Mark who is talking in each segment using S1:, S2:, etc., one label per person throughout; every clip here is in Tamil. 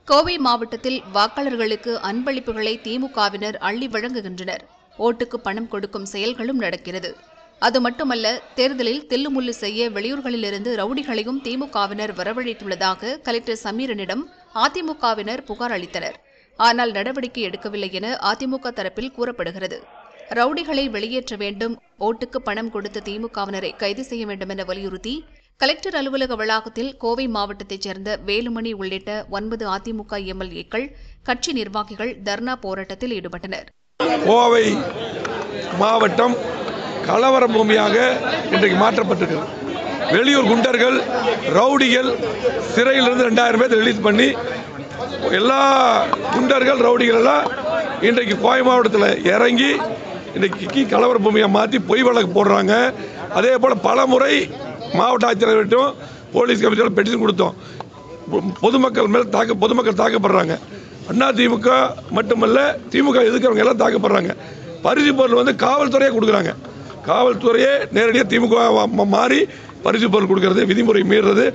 S1: கோவை மாவட்டத்தில் வாக்காளர்களுக்கு அன்பளிப்புகளை திமுகவினர் அள்ளி வழங்குகின்றனர் ஓட்டுக்கு பணம் கொடுக்கும் செயல்களும் நடக்கிறது அது மட்டுமல்ல தேர்தலில் தில்லுமுல்லு செய்ய வெளியூர்களிலிருந்து ரவுடிகளையும் திமுகவினர் வரவழைத்துள்ளதாக கலெக்டர் சமீரனிடம் அதிமுகவினர் புகார் அளித்தனர் ஆனால் நடவடிக்கை எடுக்கவில்லை என அதிமுக தரப்பில் கூறப்படுகிறது ரவுடிகளை வெளியேற்ற வேண்டும் ஓட்டுக்கு பணம் கொடுத்த திமுகவினரை கைது செய்ய வேண்டும் என வலியுறுத்தி கலெக்டர் அலுவலக வளாகத்தில் கோவை மாவட்டத்தைச் சேர்ந்த வேலுமணி உள்ளிட்ட ஒன்பது அதிமுக எம்எல்ஏக்கள் கட்சி நிர்வாகிகள் தர்ணா போராட்டத்தில் ஈடுபட்டனர்
S2: கோவை மாவட்டம் கலவர பூமியாக இன்றைக்கு மாற்றப்பட்டிருக்கிறது வெளியூர் குண்டர்கள் ரவுடிகள் சிறையிலிருந்து ரெண்டாயிரம் பேர் ரிலீஸ் பண்ணி எல்லா குண்டர்கள் ரவுடிகள் எல்லாம் இன்றைக்கு கோவை மாவட்டத்தில் இறங்கி இன்றைக்கு கலவர பூமியை மாற்றி பொய் வழக்கு போடுறாங்க அதே போல் பல முறை மாவட்ட ஆட்சியர்கிட்டும் போலீஸ் கமிஷனர் பெட்டிஷன் கொடுத்தோம் பொ- பொதுமக்கள் மேல் தாக்க பொதுமக்கள் தாக்கப்படுறாங்க அண்ணா திமுக மட்டுமல்ல திமுக எதிர்க்கிறவங்க எல்லாம் தாக்கப்படுறாங்க பரிசு பொருள் வந்து காவல்துறையே கொடுக்குறாங்க காவல்துறையே நேரடியாக திமுக வா- மாறி பரிசு பொருள் கொடுக்கறது விதிமுறை மீறுறது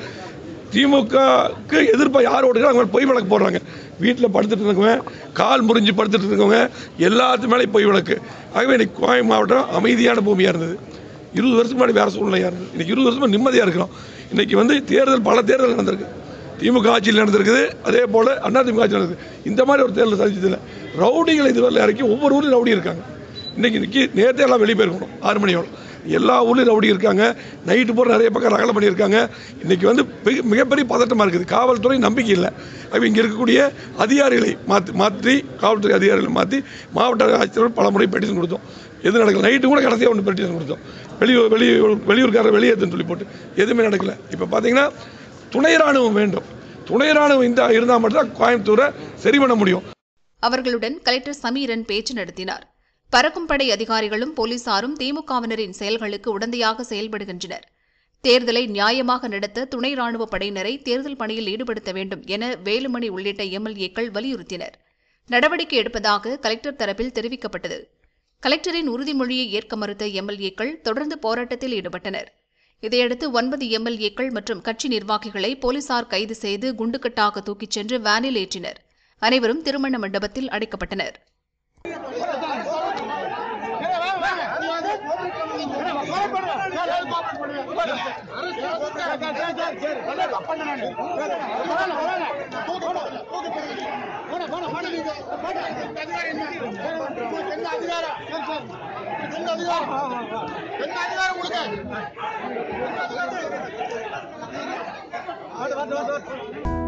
S2: திமுகவுக்கு எதிர்ப்பாக யார் ஓடுகிறாங்க அவங்க மேல பொய் வழக்கு போடுறாங்க வீட்டில் படுத்துட்டு இருக்கவங்க கால் முறிஞ்சு படுத்துட்டு இருக்கவங்க எல்லாத்து மேலே பொய் வழக்கு ஆகவே இன்னைக்கு கோவை மாவட்டம் அமைதியான பூமியாக இருந்தது இருபது வருஷத்துக்கு முன்னாடி வேறு சூழ்நிலையாக இருந்தது இன்னைக்கு இருபது வருஷமா நிம்மதியாக இருக்கிறோம் இன்னைக்கு வந்து தேர்தல் பல தேர்தல் நடந்திருக்கு திமுக ஆட்சியில் நடந்திருக்குது அதே போல் அண்ணா திமுக ஆட்சியில் நடந்திருக்கு இந்த மாதிரி ஒரு தேர்தல் சந்திச்சதில்லை ரவுடிகளை இதுவரை இறக்கி ஒவ்வொரு ஊர்லையும் ரவுடி இருக்காங்க இன்னைக்கு இன்னைக்கு நேரத்தை எல்லாம் வெளியே போயிருக்கணும் ஆறு மணியோட எல்லா ஊர்லேயும் ரவுடி இருக்காங்க நைட்டு போகிற நிறைய பக்கம் ரகலை பண்ணியிருக்காங்க இன்னைக்கு வந்து மிக- மிகப்பெரிய பதட்டமாக இருக்குது காவல்துறை நம்பிக்கை இல்லை அப்போ இங்கே இருக்கக்கூடிய அதிகாரிகளை மாற்றி மாற்றி காவல்துறை அதிகாரிகளை மாற்றி மாவட்ட ஆட்சியர் பல முறை பெட்டிஷன் கொடுத்தோம் எது நடக்கல நைட்டு கூட கடைசியாக ஒன்று பெட்டிஷன் கொடுத்தோம் வெளியூர் வெளியூர் வெளியூர்காரர் வெளியேற்றுன்னு சொல்லி போட்டு எதுவுமே நடக்கல இப்போ பார்த்தீங்கன்னா துணை ராணுவம் வேண்டும் துணை ராணுவம் இந்த இருந்தால் மட்டும்தான் கோயம்புத்தூரை சரி பண்ண முடியும்
S1: அவர்களுடன் கலெக்டர் சமீரன் பேச்சு நடத்தினார் பறக்கும் படை அதிகாரிகளும் போலீசாரும் திமுகவினரின் செயல்களுக்கு உடந்தையாக செயல்படுகின்றனர் தேர்தலை நியாயமாக நடத்த துணை ராணுவ படையினரை தேர்தல் பணியில் ஈடுபடுத்த வேண்டும் என வேலுமணி உள்ளிட்ட எம்எல்ஏக்கள் வலியுறுத்தினர் நடவடிக்கை எடுப்பதாக கலெக்டர் தரப்பில் தெரிவிக்கப்பட்டது கலெக்டரின் உறுதிமொழியை ஏற்க மறுத்த எம்எல்ஏக்கள் தொடர்ந்து போராட்டத்தில் ஈடுபட்டனர் இதையடுத்து ஒன்பது எம்எல்ஏக்கள் மற்றும் கட்சி நிர்வாகிகளை போலீசார் கைது செய்து குண்டுக்கட்டாக தூக்கிச் சென்று வேனில் ஏற்றினர் அனைவரும் திருமண மண்டபத்தில் அடைக்கப்பட்டனர்
S3: அதிகாரம்